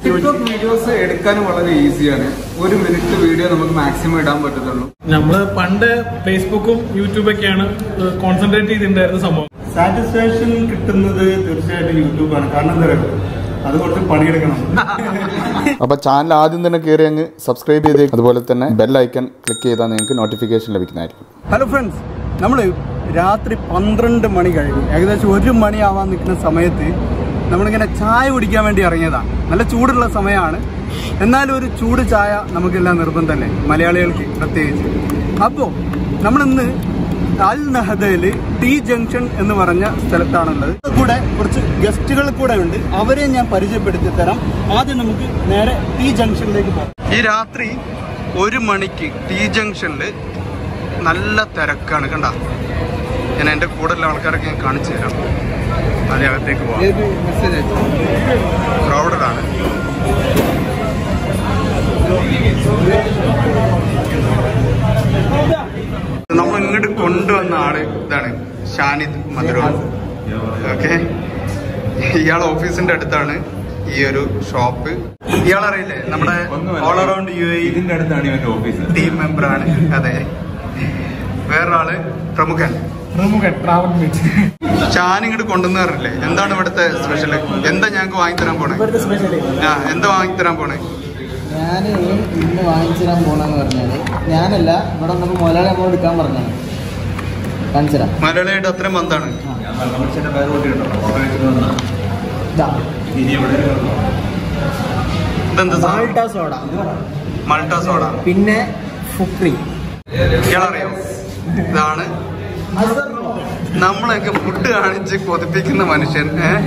TikTok videos എടുക്കാൻ വളരെ ഈസിയാണ് ഒരു മിനിറ്റ് വീഡിയോ നമുക്ക് മാക്സിമം ഇടാൻ പറ്റത്തുള്ളൂ നമ്മള് പണ്ട് ഫേസ്ബുക്കും യൂട്യൂബൊക്കെയാണ് കോൺസെൻട്രേറ്റ് ചെയ്തിട്ടുണ്ടായിരുന്ന സംഭവം സാറ്റിസ്ഫാക്ഷൻ കിട്ടുന്നത് തീർച്ചയായിട്ടും യൂട്യൂബാണ് കാരണം എന്താ പറയുക അത് കുറച്ച് പണിയെടുക്കണം അപ്പോൾ ചാനൽ ആദ്യം തന്നെ കയറി അങ്ങ് സബ്സ്ക്രൈബ് ചെയ്തേക്കും അതുപോലെ തന്നെ ബെൽ ഐക്കൺ ക്ലിക്ക് ചെയ്താൽ നിങ്ങൾക്ക് നോട്ടിഫിക്കേഷൻ ലഭിക്കുന്നതായിരിക്കും ഹലോ ഫ്രണ്ട്സ് നമ്മൾ രാത്രി പന്ത്രണ്ട് മണി കഴിഞ്ഞു ഏകദേശം ഒരു മണിയാവാൻ നിൽക്കുന്ന സമയത്ത് നമ്മളിങ്ങനെ ചായ കുടിക്കാൻ വേണ്ടി ഇറങ്ങിയതാണ് നല്ല ചൂടുള്ള സമയമാണ് എന്നാലും ഒരു ചൂട് ചായ നമുക്കെല്ലാം നിർബന്ധമല്ലേ മലയാളികൾക്ക് പ്രത്യേകിച്ച് അപ്പോൾ നമ്മളിന്ന് അൽ നഹദയിൽ ടി ജംഗ്ഷൻ എന്ന് പറഞ്ഞ സ്ഥലത്താണുള്ളത് കൂടെ കുറച്ച് ഗസ്റ്റുകൾ കൂടെ ഉണ്ട് അവരെ ഞാൻ പരിചയപ്പെടുത്തി തരാം ആദ്യം നമുക്ക് നേരെ ടി ജംഗ്ഷനിലേക്ക് പോകാം ഈ രാത്രി ഒരു മണിക്ക് ടി ജംഗ്ഷനിൽ നല്ല തിരക്കാണ് കണ്ട ഞാൻ എൻ്റെ കൂടെയുള്ള ആൾക്കാരൊക്കെ ഞാൻ കാണിച്ചു തരാം അതിനകത്തേക്ക് പോവാം ക്രൗഡഡ് ആണ് നമ്മൾ ഇങ്ങോട്ട് കൊണ്ടുവന്ന ആള് ഇതാണ് ഷാനിദ് മധുരം ഓക്കെ ഇയാൾ ഓഫീസിന്റെ അടുത്താണ് ഈ ഒരു ഷോപ്പ് ഇയാളറിയില്ലേ നമ്മുടെ ഓൾ അറൌണ്ട് യു എ ഇതിന്റെ അടുത്താണ് ഇവന്റെ ഓഫീസ് ടീം മെമ്പർ ആണ് അതെ വേറൊരാള് പ്രമുഖൻ പ്രമുഖൻ ട്രാവൽ മീറ്റ് ഷാൻ ഇങ്ങോട്ട് കൊണ്ടുവന്ന് പറഞ്ഞില്ലേ എന്താണ് ഇവിടുത്തെ സ്പെഷ്യൽ എന്താ ഞങ്ങൾക്ക് വാങ്ങിത്തരാൻ പോണേ ആ എന്താ വാങ്ങിത്തരാൻ പോണേ ഞാൻ ഇന്ന് വാങ്ങിച്ചു തരാൻ പോണെന്ന് പറഞ്ഞാല് ഞാനല്ല ഇവിടെ വന്നപ്പോൾ മുതലാളി നമ്മൾ എടുക്കാൻ പറഞ്ഞാണ് കാണിച്ചു തരാം മലയാളിയായിട്ട് അത്രയും ബന്ധാണ് ഇതാ ഇതെന്താ സാധനം? മാൾട്ട സോഡ മൾട്ട സോഡ പിന്നെ ഫുക്രി ഇയാളറിയോ ഇതാണ് നമ്മളെയൊക്കെ ഫുഡ് കാണിച്ച് കൊതിപ്പിക്കുന്ന മനുഷ്യൻ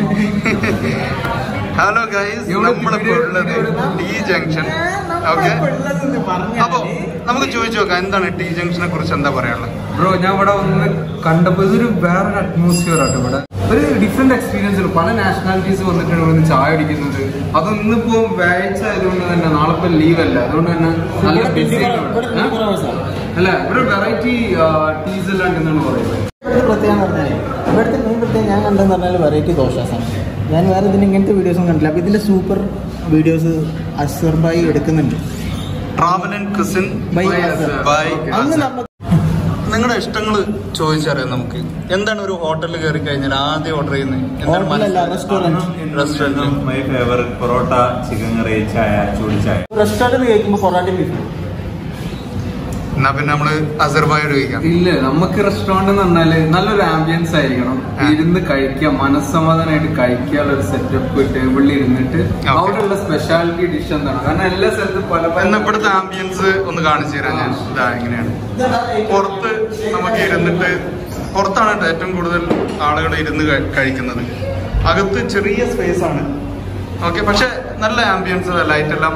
ഹലോ ഗൈസ് നമ്മളിപ്പോ ഉള്ളത് ടി ജംഗ്ഷൻ ഓക്കെ അപ്പൊ നമുക്ക് ചോദിച്ചു നോക്കാം എന്താണ് ടി ജംഗ്ഷനെ കുറിച്ച് എന്താ പറയാനുള്ളത് ബ്രോ ഞാൻ ഇവിടെ വന്ന് കണ്ടപ്പോ ഇതൊരു വേറൊരു അറ്റ്മോസ്ഫിയർ ആട്ടോ ഇവിടെ ഒരു ഡിഫറെന്റ് എക്സ്പീരിയൻസ് ഉണ്ട് പല നാഷണാലിറ്റീസ് വന്നിട്ടാണ് ഇവിടെ നിന്ന് ചായ അടിക്കുന്നത് അതൊന്നിപ്പോ വ്യാഴ്ച ആയതുകൊണ്ട് തന്നെ നാളെ ഇപ്പൊ ലീവ് അല്ല അതുകൊണ്ട് തന്നെ നല്ല busy ആണ് ഇവിടെ. ഏ? അല്ല ഇവിടെ വെറൈറ്റി ടീസ് എല്ലാം ഉണ്ടെന്നാണ് പറയുന്നത് ഇവിടുത്തെ പ്രത്യേകം പറഞ്ഞാൽ ഇവിടുത്തെ മെയിൻ പ്രത്യേകം ഞാൻ കണ്ടെന്ന് പറഞ്ഞാൽ വെറൈറ്റി ദോശാസാണ് ഞാൻ വേറെ ഇതിന് ഇങ്ങനത്തെ വീഡിയോസും കണ്ടില്ല അപ്പോൾ ഇതിൻ്റെ സൂപ്പർ വീഡിയോസ് അസർബായി എടുക്കുന്നുണ്ട് travel and cuisine bye bye അന്ന് നമ്മൾ നിങ്ങളുടെ ഇഷ്ടങ്ങൾ ചോദിച്ചറിയാം നമുക്ക് എന്താണ് ഒരു ഹോട്ടലിൽ കയറി കഴിഞ്ഞാൽ ആദ്യം ഓർഡർ ചെയ്യുന്നത് എന്താണ് ഹോട്ടലല്ല restaurant restaurant my favourite parotta chicken curry ചായ ചൂട് ചായ റെസ്റ്റോറൻറ്റ് കഴിക്കുമ്പോൾ പൊറാട്ട ബീഫ് എന്നാ പിന്നെ നമ്മള് അസർബായോട് ചോദിക്കാം ഇല്ല നമുക്ക് റെസ്റ്റോറന്റ് എന്ന് പറഞ്ഞാല് നല്ലൊരു ആംബിയൻസ് ആയിരിക്കണം ആ. ഇരുന്ന് കഴിക്കുക മനസ്സമാധാനമായിട്ട് കഴിക്കാനുള്ള ഒരു സെറ്റപ്പ് ടേബിളിൽ ഇരുന്നിട്ട് അവിടെയുള്ള സ്പെഷ്യാലിറ്റി ഡിഷ് എന്താണ് കാരണം എല്ലാ സ്ഥലത്തും പല പല എന്നാ ഇവിടുത്തെ ആംബിയൻസ് ഒന്ന് കാണിച്ചു തരാം ഞാൻ ഇതാ എങ്ങനെയാണ് പുറത്ത് നമുക്ക് ഇരുന്നിട്ട് പുറത്താണ് കേട്ടോ ഏറ്റവും കൂടുതൽ ആളുകൾ ഇരുന്ന് കഴി- കഴിക്കുന്നത് അകത്ത് ചെറിയ സ്പേസ് ആണ് ഓക്കെ പക്ഷെ നല്ല ആംബിയൻസ് ലൈറ്റ് എല്ലാം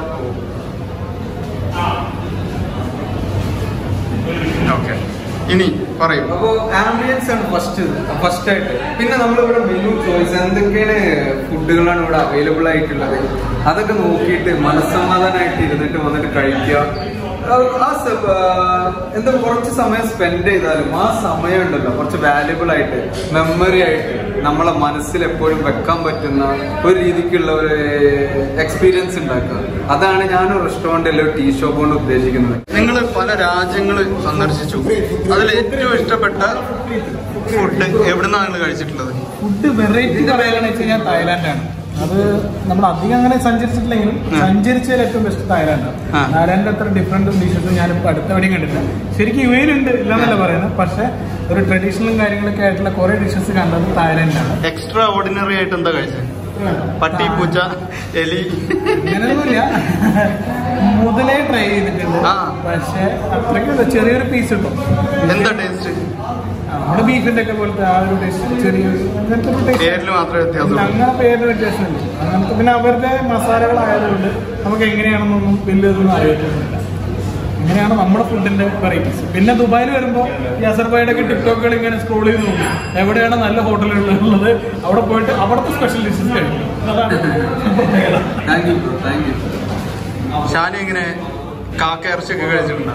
ഓക്കെ ഇനി പറയൂ അപ്പോ ആംബിയൻസ് ആണ് ഫസ്റ്റ് ഫസ്റ്റ് ആയിട്ട് പിന്നെ നമ്മളിവിടെ മെനു ചോയ്സ് എന്തൊക്കെയാണ് ഫുഡുകളാണ് ഇവിടെ അവൈലബിൾ ആയിട്ടുള്ളത് അതൊക്കെ നോക്കിയിട്ട് മനസ്സമാധാനമായിട്ട് ഇരുന്നിട്ട് വന്നിട്ട് കഴിക്കുക ആ, ആ സ- ആ, എന്താ കുറച്ച് സമയം സ്പെൻഡ് ചെയ്താലും ആ സമയം ഉണ്ടല്ലോ കുറച്ച് വാല്യുബിൾ ആയിട്ട് മെമ്മറി ആയിട്ട് നമ്മളെ മനസ്സിൽ എപ്പോഴും വെക്കാൻ പറ്റുന്ന ഒരു രീതിക്കുള്ള ഒരു എക്സ്പീരിയൻസ് ഉണ്ടാക്കുക അതാണ് ഞാൻ റെസ്റ്റോറൻറ്റ് അല്ലെങ്കിൽ ടീ ഷോപ്പ് കൊണ്ട് ഉദ്ദേശിക്കുന്നത് നിങ്ങൾ പല രാജ്യങ്ങൾ സന്ദർശിച്ചു അതിൽ ഏറ്റവും ഇഷ്ടപ്പെട്ട ഫുഡ് എവിടുന്നാണ് നിങ്ങൾ കഴിച്ചിട്ടുള്ളത് ഫുഡ് വെറൈറ്റി പറയാനാണെന്ന് വെച്ച് കഴിഞ്ഞാൽ തായ്ലാന്റാണ് അത് നമ്മൾ അധികം അങ്ങനെ സഞ്ചരിച്ചിട്ടില്ലെങ്കിലും സഞ്ചരിച്ചതിൽ ഏറ്റവും ബെസ്റ്റ് തായ്ലാന്റാണ് ആ. തായ്ലാന്റിന്റെ അത്ര ഡിഫറെന്റ് ഡിഷസ് ഞാനിപ്പോൾ അടുത്തെവിടെയും കണ്ടിട്ടില്ല ശരിക്കും യു എയിലുണ്ട് ഇല്ലെന്നല്ല പറയുന്നത് പക്ഷെ ഒരു ട്രഡീഷണലും കാര്യങ്ങളൊക്കെ ആയിട്ടുള്ള കുറെ ഡിഷസ് കണ്ടത് തായ്ലാന്റാണ് എക്സ്ട്രാ ഓർഡിനറി ആയിട്ട് എന്താ കഴിച്ചത് പട്ടി പൂച്ച എലി അങ്ങനെയൊന്നുമില്ല മുതലേ ട്രൈ ചെയ്തിട്ടുണ്ട് ആ. പക്ഷെ അത്രയ്ക്ക് ചെറിയൊരു പീസ് കിട്ടും എന്താ ടേസ്റ്റ് നമ്മുടെ ബീഫിന്റെ ഒക്കെ പോലത്തെ ആ ഒരു ടേസ്റ്റ് ചെറിയൊരു അങ്ങനത്തെ ഒരു taste. പേരിൽ മാത്രമേ വ്യത്യാസമുള്ളൂ അങ്ങനെ പേരിന് വ്യത്യാസമുണ്ട് അങ്ങനത്തെ പിന്നെ അവരുടെ മസാലകളായതുകൊണ്ട് നമുക്ക് എങ്ങനെയാണെന്നൊന്നും വലിയതൊന്നും അറിയത്തില്ല ഇങ്ങനെയാണ് നമ്മുടെ ഫുഡിന്റെ വെറൈറ്റീസ് പിന്നെ ദുബായിൽ വരുമ്പോൾ ഈ അസർബൈയുടെ ഒക്കെ ടിക്ടോക്കുകൾ ഇങ്ങനെ സ്ക്രോൾ ചെയ്ത് നോക്കും എവിടെയാണ് നല്ല ഹോട്ടലുകളുള്ളത് അവിടെ പോയിട്ട് അവിടുത്തെ സ്പെഷ്യൽ ഡിഷസ് കഴിക്കും അതാണ് പ്രത്യേകത thank you bro thank you Shani ഇങ്ങനെ കാക്ക ഇറച്ചിയൊക്കെ കഴിച്ചിട്ടുണ്ടോ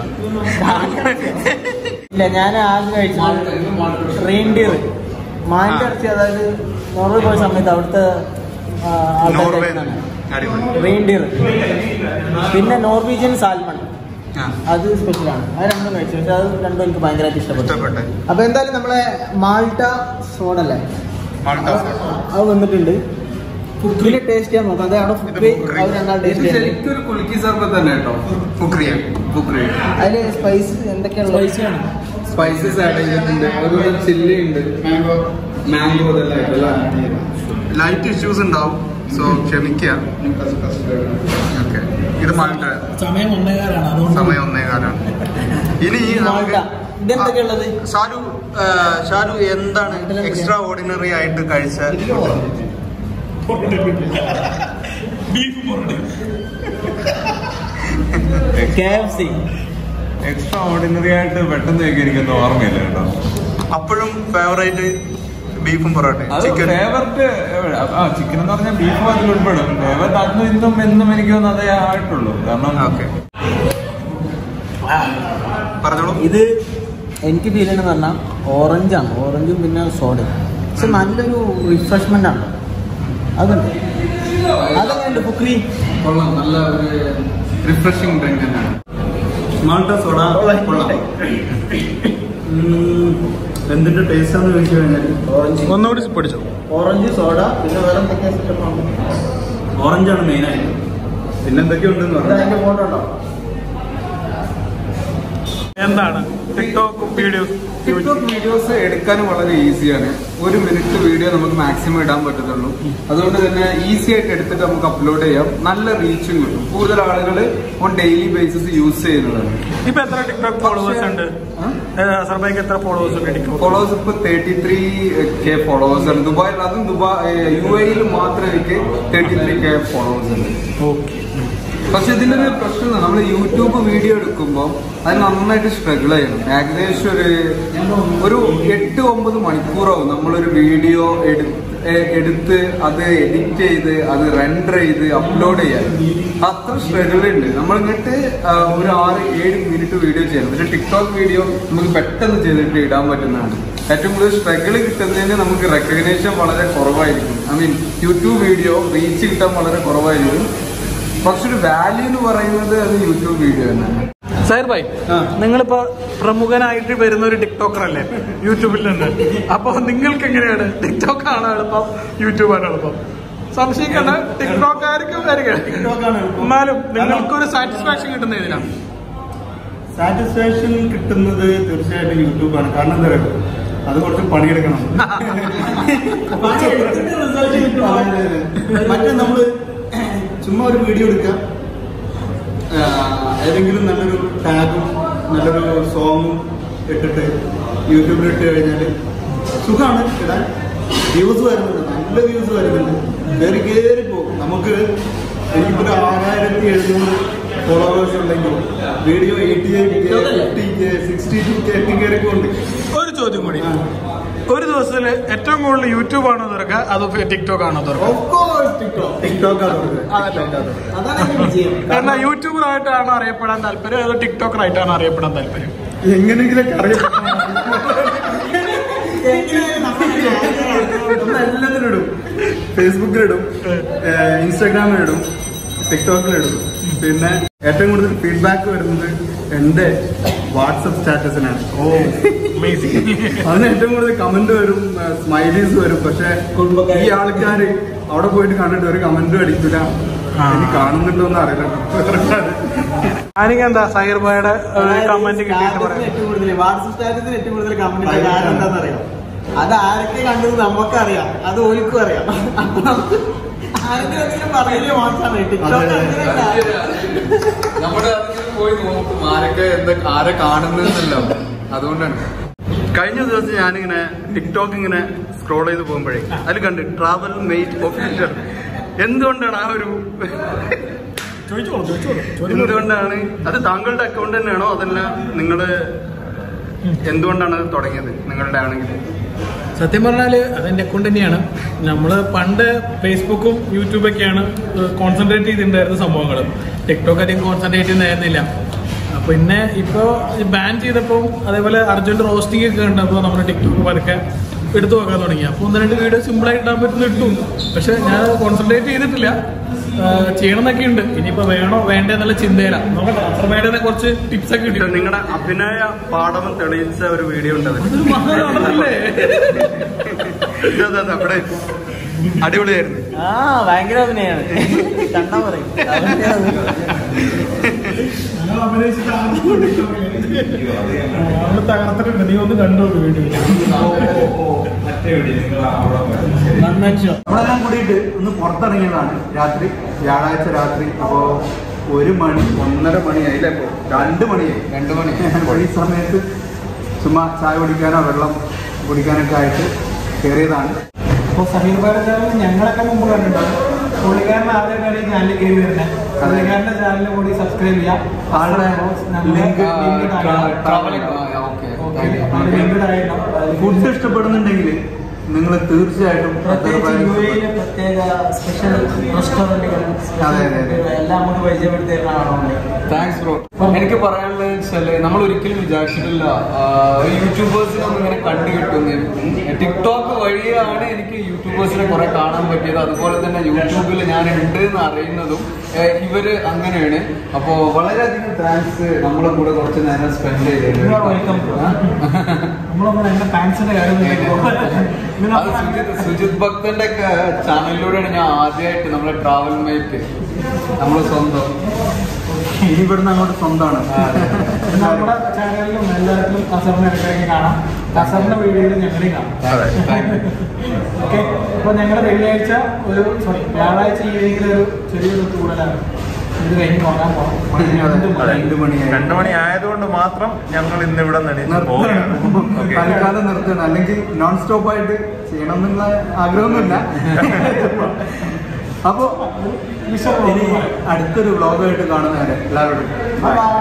ഇല്ല ഞാൻ ആദ്യം കഴിച്ചത് റെയിൻഡിയർ മാനിന്റെ ആ. ഇറച്ചി അതായത് നോർവേ പോയ സമയത്ത് അവിടുത്തെ ആ, ആൾക്കാർ നോർവേ കഴിക്കുന്നതാണ്. അടിപൊളി റെയിൻഡിയർ പിന്നെ നോർവീജിയൻ സാൽമൺ ആ അത് സ്പെഷ്യലാണ് അത് രണ്ടും കഴിച്ചു പക്ഷെ അത് രണ്ടും എനിക്ക് ഭയങ്കരമായിട്ട് ഇഷ്ടപ്പെട്ടു ഇഷ്ടപ്പെട്ടെ അപ്പൊ എന്തായാലും നമ്മളെ മാൾട്ട സോഡ അല്ലേ മാൾട്ട അത് അത് വന്നിട്ടുണ്ട് ഫുക്കിലെ ടേസ്റ്റ് ചെയ്യാൻ നോക്കാം അത് അവിടെ ഫുക്ക് അവർ രണ്ടാൾ ഇത് ടേസ്റ്റ് ചെയ്യുന്നത് ശരിക്കും ഒരു കുലുക്കി സർബത്ത് തന്നെ കേട്ടോ ഫുക്രിയ ഫുക്രിയ അതില് സ്പൈസ് എന്തൊക്കെയാണ് സ്പൈസിയാണ് സ്പൈസസ് ആഡ് ചെയ്തിട്ടുണ്ട് അതുപോലെ ചില്ലി ഉണ്ട് മാംഗോ മാംഗോ ഇതെല്ലാം ആയിട്ടല്ലേ ലൈറ്റ് ഇഷ്യൂസ് ഉണ്ടാവും സോ ക്ഷമിക്കുക ഓക്കെ ഇത് മാൾട്ട സമയം ഒന്നേകാലാണ് അതുകൊണ്ട് സമയം ഒന്നേകാലാണ് ഇനി മാൾട്ട ഇതെന്തൊക്കെയാ ഉള്ളത് ഷാരു ആ, ഷാരു എന്താണ് എക്സ്ട്രാ ഓർഡിനറി ആയിട്ട് കഴിച്ച K F C extraordinary ആയിട്ട് പെട്ടെന്ന് ഒക്കെ എനിക്കൊന്നും ഓർമ്മയില്ല കേട്ടോ അപ്പോഴും ഫേവറേറ്റ് ബീഫും പൊറോട്ടയും അത് ചിക്കൻ ഫേവററ്റ് ആ ചിക്കൻ എന്ന് പറഞ്ഞാൽ ബീഫ് അതിൽ ഉൾപ്പെടും ഫേവററ്റ് അന്നും ഇന്നും എന്നും എനിക്ക് തോന്നുന്നു അതേ ആയിട്ടുള്ളൂ കാരണം ഓക്കെ പറഞ്ഞോളൂ ഇത് എനിക്ക് ഫീൽ ചെയ്യണമെന്ന് പറഞ്ഞാൽ ഓറഞ്ചാണ് ഓറഞ്ചും പിന്നെ സോഡയും പക്ഷെ നല്ലൊരു റിഫ്രഷ്മെന്റ് ആണ് അതുണ്ട് അതെങ്ങനെയുണ്ട് ഫുക്രി കൊള്ളാം നല്ല ഒരു റിഫ്രഷിംഗ് ഡ്രിങ്ക് തന്നെയാണ് മാൾട്ട സോഡ കൊള്ളാം ഉം, എന്തിന്റെ ടേസ്റ്റ് ആണെന്ന് ചോദിച്ചു കഴിഞ്ഞാൽ ഓറഞ്ച് ഒന്നുകൂടി പഠിച്ചു ഓറഞ്ച് സോഡ പിന്നെ വേറെ എന്തൊക്കെയാ സെറ്റപ്പാണ് ഓറഞ്ചാണ് മെയിനായിട്ട് പിന്നെ എന്തൊക്കെയുണ്ടെന്ന് പറഞ്ഞു അതിന്റെ ഫോട്ടോ ഉണ്ടോ എന്താണ് ടിക്ടോക്ക് വീഡിയോസ് ടിക്ടോക്ക് വീഡിയോസ് എടുക്കാൻ വളരെ ഈസിയാണ് ഒരു മിനിറ്റ് വീഡിയോ നമുക്ക് മാക്സിമം ഇടാൻ പറ്റത്തുള്ളൂ അതുകൊണ്ട് തന്നെ ഈസി ആയിട്ട് എടുത്തിട്ട് നമുക്ക് അപ്ലോഡ് ചെയ്യാം നല്ല റീച്ചും കിട്ടും കൂടുതൽ ആളുകൾ ഓൺ ഡെയിലി ബേസിസ് യൂസ് ചെയ്യുന്നതാണ് ഇപ്പൊ എത്ര ടിക്ടോക്ക് ഫോളോവേഴ്സ് ഉണ്ട് സർബൈക്ക് എത്ര ഫോളോവേഴ്സ് ഉണ്ട് ടിക്ടോക്ക് ഫോളോവേഴ്സ് ഇപ്പൊ തേർട്ടി ത്രീ കെ ഫോളോവേഴ്സ് ആണ് ദുബായിൽ അതും ദുബായ് യു എയിൽ മാത്രം എനിക്ക് തേർട്ടി ത്രീ കെ ഫോളോവേഴ്സ് ഉണ്ട് ഓക്കെ പക്ഷെ ഇതിലൊരു പ്രശ്നം നമ്മൾ യൂട്യൂബ് വീഡിയോ എടുക്കുമ്പോൾ അത് നന്നായിട്ട് സ്ട്രഗിൾ ചെയ്യണം ഏകദേശം ഒരു ഒരു എട്ട് ഒമ്പത് മണിക്കൂറാവും നമ്മളൊരു വീഡിയോ എടുത്ത് അത് എഡിറ്റ് ചെയ്ത് അത് റെൻഡർ ചെയ്ത് അപ്ലോഡ് ചെയ്യാൻ അത്ര സ്ട്രഗിൾ ഉണ്ട് നമ്മൾ ഇങ്ങോട്ട് ഒരു ആറ് ഏഴ് മിനിറ്റ് വീഡിയോ ചെയ്യണം പക്ഷെ ടിക്ടോക്ക് വീഡിയോ നമുക്ക് പെട്ടെന്ന് ചെയ്തിട്ട് ഇടാൻ പറ്റുന്നതാണ് ഏറ്റവും കൂടുതൽ സ്ട്രഗിൾ കിട്ടുന്നതിന് നമുക്ക് റെക്കഗ്നേഷൻ വളരെ കുറവായിരിക്കും I mean YouTube video reach കിട്ടാൻ വളരെ കുറവായിരിക്കും പക്ഷെ ഒരു വാല്യൂ എന്ന് പറയുന്നത് അത് യൂട്യൂബ് വീഡിയോ തന്നെയാണ് സൈർ ഭായ് നിങ്ങളിപ്പോ പ്രമുഖനായിട്ട് വരുന്ന ഒരു ടിക്ടോക്കർ അല്ലേ യൂട്യൂബിൽ നിന്ന് അപ്പൊ നിങ്ങൾക്ക് എങ്ങനെയാണ് ടിക്ടോക്ക് ആണോ എളുപ്പം യൂട്യൂബ് ആണോ എളുപ്പം സംശയിക്കണ്ട ടിക്ടോക്കാർക്കും വരിക എന്നാലും നിങ്ങൾക്കൊരു സാറ്റിസ്ഫാക്ഷൻ കിട്ടുന്ന ഇതിലാണ് സാറ്റിസ്ഫാക്ഷൻ കിട്ടുന്നത് തീർച്ചയായിട്ടും യൂട്യൂബാണ് കാരണം എന്താ പറയുക അത് കുറച്ച് പണിയെടുക്കണം അതെ, അതെ, അതെ. മറ്റേ നമ്മള് ചുമ്മാ ഒരു വീഡിയോ എടുക്കാം ആ, ഏതെങ്കിലും നല്ലൊരു ടാഗും നല്ലൊരു സോങ്ങും ഇട്ടിട്ട് യൂട്യൂബിൽ ഇട്ട് കഴിഞ്ഞാൽ സുഖമാണ് ഇടാൻ വ്യൂസ് വരുന്നുണ്ട് നല്ല വ്യൂസ് വരുന്നുണ്ട് കയറി കയറി പോകും നമുക്ക് എനിക്കൊരു ആറായിരത്തി എഴുന്നൂറ് ഫോളോവേഴ്സ് ഉണ്ടെങ്കിൽ video eighty eighty K sixty two K എത്തി കയറിക്കൊണ്ട് ഒരു ചോദ്യം കൂടി ഒരു ദിവസത്തിൽ ഏറ്റവും കൂടുതൽ യൂട്യൂബ് ആണോ തുറക്കുക അതോ ടിക്ടോക്ക് ആണോ തുറക്കുക ടിക്ടോക്ക് അതാണ് എന്റെ വിജയം കാരണം യൂട്യൂബർ ആയിട്ടാണോ അറിയപ്പെടാൻ താല്പര്യം അതോ ടിക്ടോക്കർ ആയിട്ടാണോ അറിയപ്പെടാൻ താല്പര്യം എങ്ങനെയെങ്കിലും അറിയപ്പെട്ടു എല്ലാത്തിലിടും ഫേസ്ബുക്കിലിടും ഇൻസ്റ്റാഗ്രാമിലിടും ടിക്ടോക്കിലിടും പിന്നെ ഏറ്റവും കൂടുതൽ ഫീഡ്ബാക്ക് വരുന്നത് എന്റെ വാട്സപ്പ് സ്റ്റാറ്റസിനാണ് ഓ അതിന് ഏറ്റവും കൂടുതൽ കമന്റ് വരും സ്മൈലീസ് വരും പക്ഷെ ഈ ആൾക്കാര് അവിടെ പോയിട്ട് കണ്ടിട്ട് ഒരു കമന്റും അടിക്കില്ല എനിക്ക് കാണുന്നുണ്ടോ എന്ന് അറിയില്ല ഞാനിങ്ങനെ എന്താ സൈർ ഭായുടെ കമന്റ് കിട്ടിയിട്ട് പറയാം ഏറ്റവും കൂടുതൽ വാട്സപ്പ് സ്റ്റാറ്റസിന് ഏറ്റവും കൂടുതൽ കമന്റ് കാരണം എന്താണെന്ന് അറിയാം അത് ആരൊക്കെ കണ്ടത് നമുക്കറിയാം അത് ഓൽക്കും അറിയാം അപ്പൊ നമുക്ക് ആരെങ്കിലും എന്തെങ്കിലും പറഞ്ഞാലേ മോശമാണ് ടിക്ടോക്ക് അങ്ങനെയല്ല നമ്മുടെ അതിൽ പോയി നോക്കും ആരൊക്കെ എന്താ ആരെ കാണുന്നതെന്നല്ലോ അതുകൊണ്ടാണ് കഴിഞ്ഞ ദിവസം ഞാനിങ്ങനെ ടിക്ടോക്ക് ഇങ്ങനെ സ്ക്രോൾ ചെയ്ത് പോകുമ്പോഴേ അതിൽ കണ്ട് ട്രാവൽ മെയ്റ്റ് ഒഫീഷ്യൽ എന്തുകൊണ്ടാണ് ആ ഒരു ചോദിച്ചോളൂ ചോദിച്ചോളൂ എന്തുകൊണ്ടാണ് അത് താങ്കളുടെ അക്കൗണ്ട് തന്നെയാണോ അതല്ല നിങ്ങള് എന്തുകൊണ്ടാണ് അത് തുടങ്ങിയത് നിങ്ങളുടെ ആണെങ്കിൽ സത്യം പറഞ്ഞാല് അതെന്റെ അക്കൗണ്ട് തന്നെയാണ് നമ്മള് പണ്ട് ഫേസ്ബുക്കും യൂട്യൂബൊക്കെയാണ് കോൺസെൻട്രേറ്റ് ചെയ്തിട്ടുണ്ടായിരുന്ന സംഭവങ്ങൾ ടിക്ടോക്ക് അധികം കോൺസെൻട്രേറ്റ് ചെയ്യുന്നതായിരുന്നില്ല പിന്നെ ഇപ്പോ ബാൻ ചെയ്തപ്പോൾ അതേപോലെ അർജന്റ് റോസ്റ്റിംഗ് ഒക്കെ കണ്ടപ്പോൾ നമ്മൾ ടിക്ടോക്ക് പതുക്കെ എടുത്തു നോക്കാൻ തുടങ്ങി അപ്പോൾ ഒന്ന് രണ്ട് വീഡിയോ സിമ്പിൾ ആയിട്ട് ഇടാൻ പറ്റുന്ന ഇട്ടു പക്ഷെ ഞാൻ കോൺസെൻട്രേറ്റ് ചെയ്തിട്ടില്ല ചെയ്യണമെന്നൊക്കെ ഉണ്ട് ഇനിയിപ്പോ വേണോ വേണ്ടേ എന്നുള്ള ചിന്തയിലാണ് നോക്കട്ടെ അസർബൈഡനെ കുറച്ച് ടിപ്സ് ഒക്കെ കിട്ടും നിങ്ങളുടെ അഭിനയ പാഠം തെളിയിച്ച ഒരു വീഡിയോ ഉണ്ട് അതിൽ അതൊരു മഹാനാണല്ലേ ഇതാ, ഇതാ, ഇതാ, ഇവിടെ അടിപൊളിയായിരുന്നു ആ ഭയങ്കര അഭിനയാണ് കണ്ടാ പറയും ഞങ്ങൾ അഭിനയിച്ചിട്ട് നമ്മൾ തകർത്തിട്ടുണ്ട് നീ ഒന്ന് കണ്ടോ വീഡിയോ നന്നായിട്ട് നമ്മളെല്ലാം കൂടിയിട്ട് ഒന്ന് പുറത്തിറങ്ങിയതാണ് രാത്രി വ്യാഴാഴ്ച രാത്രി അപ്പോ ഒരു മണി ഒന്നര മണിയായില്ലേ ഇപ്പോ രണ്ട് മണിയായി രണ്ടു മണി അപ്പോൾ ഈ സമയത്ത് ചുമ്മാ ചായ കുടിക്കാനോ വെള്ളം കുടിക്കാനൊക്കെ ആയിട്ട് കയറിയതാണ് അപ്പോൾ സമീർ ഭാരത് ഞങ്ങളൊക്കെ മുമ്പ് കണ്ടിട്ടുണ്ട് പുള്ളിക്കാരൻ ആദ്യമായിട്ടാണ് ഈ ചാനലിൽ കയറി വരുന്നത് പുള്ളിക്കാരന്റെ ചാനലിൽ കൂടി സബ്സ്ക്രൈബ് ചെയ്യാം ആളുടെ link, ട്രാവലിംഗ് ഓക്കെ ലിങ്ക്ഡ് ആയിട്ടുണ്ടാവും ഫുഡ് ഇഷ്ടപ്പെടുന്നുണ്ടെങ്കിൽ നിങ്ങൾ തീർച്ചയായിട്ടും പ്രത്യേകിച്ച് യു എയിലെ പ്രത്യേക സ്പെഷ്യൽ റെസ്റ്റോറൻറ്റുകൾ അതെ, അതെ, അതെ. എല്ലാം നമുക്ക് പരിചയപ്പെടുത്തി തരുന്ന ആളുണ്ട് താങ്ക്സ് ബ്രോ എനിക്ക് പറയാനുള്ളത് വെച്ചാല് നമ്മൾ ഒരിക്കലും വിചാരിച്ചിട്ടില്ല യൂട്യൂബേഴ്സിനെ ഒന്നും ഇങ്ങനെ കണ്ടു കിട്ടുന്നു ടിക്ടോക്ക് വഴിയാണ് എനിക്ക് യൂട്യൂബേഴ്സിനെ കുറെ കാണാൻ പറ്റിയത് അതുപോലെ തന്നെ യൂട്യൂബിൽ ഞാൻ ഉണ്ട് എന്ന് അറിയുന്നതും ആ, ഇവര് അങ്ങനെയാണ് അപ്പോ വളരെയധികം താങ്ക്സ് നമ്മളെ കൂടെ കുറച്ച് നേരം spend You are welcome, bro. നമ്മളൊന്നും എന്റെ ഫാൻസിന്റെ കാര്യം അത് സുജിത് സുജിത് ഭക്തന്റെ ഒക്കെ ചാനലിലൂടെയാണ് ഞാൻ ആദ്യമായിട്ട് നമ്മളെ ട്രാവൽ മേറ്റ് നമ്മളെ സ്വന്തം ഇനി ഇവിടുന്ന് അങ്ങോട്ട് സ്വന്തമാണ് നമ്മുടെ ചാനലിലും എല്ലാത്തിലും കസറിനെ ഇടയ്ക്കിടയ്ക്ക് കാണാം കസറിന്റെ വീഡിയോയിൽ ഞങ്ങളെയും കാണാം ഓക്കെ അപ്പൊ ഞങ്ങൾ വെള്ളിയാഴ്ച ഒരു സോറി വ്യാഴാഴ്ച ഈവനിങ്ങിൽ ഒരു ചെറിയൊരു കൂടുതലാണ് ഇത് കഴിഞ്ഞ് പോകാൻ പോകാം രണ്ട് മണിയായി രണ്ടു മണി ആയതുകൊണ്ട് മാത്രം ഞങ്ങൾ ഇന്ന് ഇവിടെ നിന്ന് പോവുകയാണ് ഓക്കേ. തൽക്കാലം നിർത്തണം അല്ലെങ്കിൽ നോൺ സ്റ്റോപ്പ് ആയിട്ട് ചെയ്യണം എന്നുള്ള ആഗ്രഹമൊന്നുമില്ല അപ്പോ ഇനി അടുത്തൊരു വ്ളോഗായിട്ട് കാണുന്നവരെ എല്ലാവരോടും Bye.